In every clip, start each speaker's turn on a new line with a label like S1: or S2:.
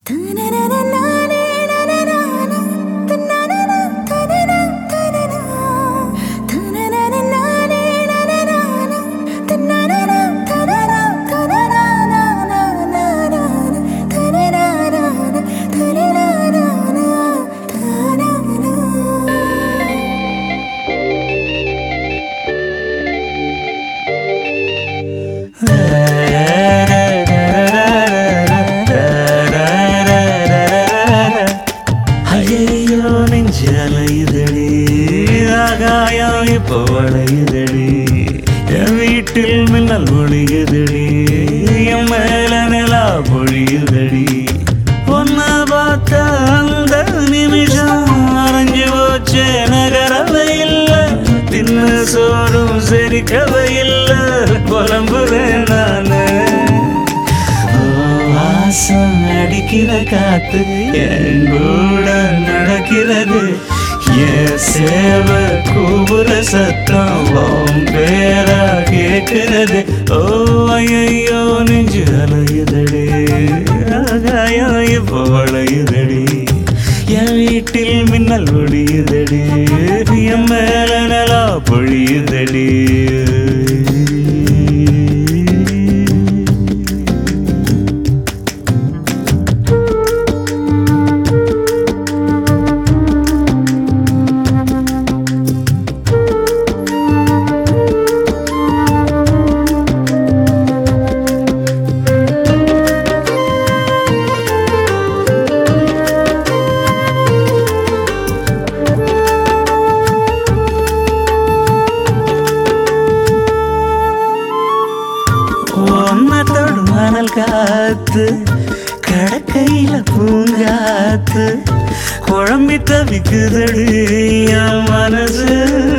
S1: ஐயோ நெஞ்சு அலையுதடி ஆகாயம் இப்போ வளையுதடி என் வீட்டில் மின்னல் ஒளியுதடி என் மேல நிலா பொழியுதடி ஒன்ன பார்த்த அந்த நிமிஷம் அரைஞ்சு போச்சே நகரவை இல்லை தின்ன சோறும் செரிக்கவை இல்லை புலம்புறேன் நானு வாசம் அடிக்கிற காத்து என் கூட நடக்கிறது என் சேவ கூபுர சத்தம் உன் பேரா கேட்கிறது ஓ ஐயோ நெஞ்சு அலையுதடி ஆகாயம் இப்போ வளையுதடி என் வீட்டில் மின்னல் ஒடியுதடி என் மேல நலா பொழியுதடி ஒன்னத்தோடு மணல் காத்து கடக்கையில பூங்காத்து குழம்பி தவிக்குதடி என் மனசு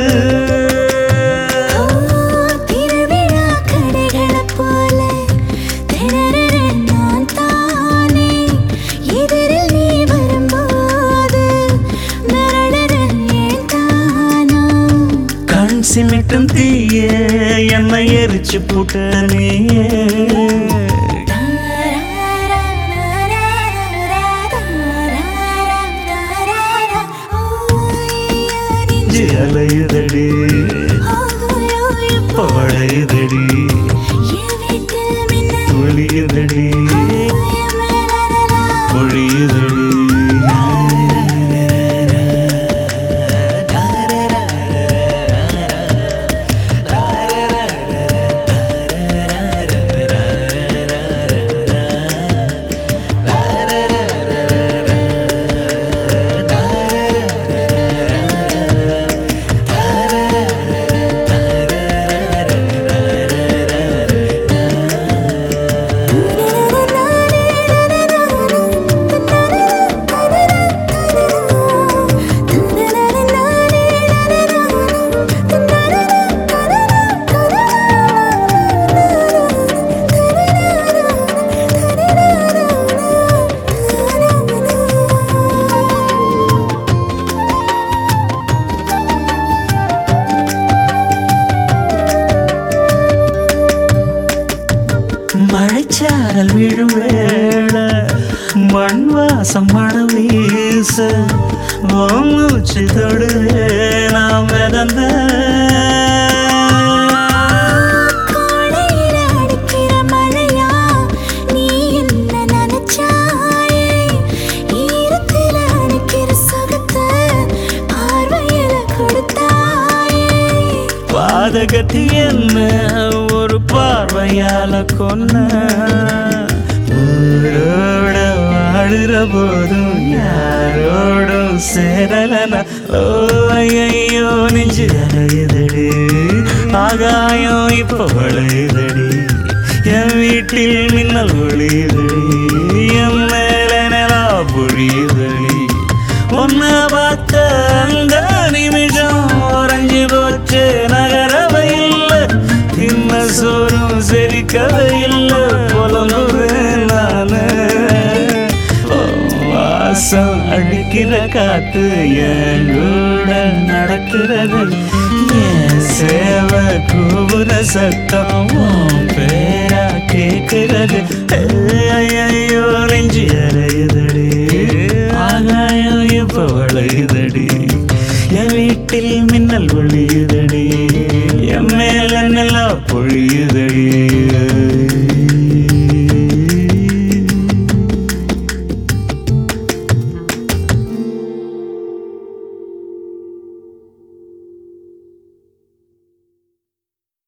S2: திருவிழா கடைகளைப் போல திணறுறேன் நான் தானே. எதிரில் நீ வரும்போது மிரளுறேன் ஏன் தானோ?
S1: கண் சிமிட்டும் தீய என்னை எரிச்சு புட்ட நீயே நெஞ்சு அலையுதடி பழையுதடி ஒளியுதடி பொழியுதடி மழைச்சாரல் விழும் வேள மண் வாசம் மணம் வீச உன் மூச்சு தொடுவே நாம் மிதந்த
S2: கோடையில அடிக்கிற மழையா நீ என்ன நினைச்சாயே ஈரத்தில அடிக்கிற சுகத்தை பார்வையில கொடுத்தாயே
S1: பாதகத்தி என்ன ஒரு பார்வையால கொன்ன ஊரோட வாழுற போதும் யாரோடும் சேரலன ஓ ஐயோ நெஞ்சு அலையுதடி ஆகாயம் இப்போ வளையுதடி என் வீட்டில் மின்னல் ஒளியுதடி என் மேல நிலா பொழியுதடி உன்ன பார்த்த அந்த நிமிஷம் உறைஞ்சு போச்சு நகரவை இல்லை தின்ன சோறும் செரிக்கவை இல்லை புலம்புறேன் நானு ஓ, வாசம் அடிக்கிற காத்து என் கூட நடக்கிறது என் சேவை கூவுற சத்தம் உன் பேரா கேட்கிறது ஐயோ நெஞ்சு அறையுது என் வீட்டில் மின்னல் ஒளியுதடி என் மேல நிலா பொழியுதடி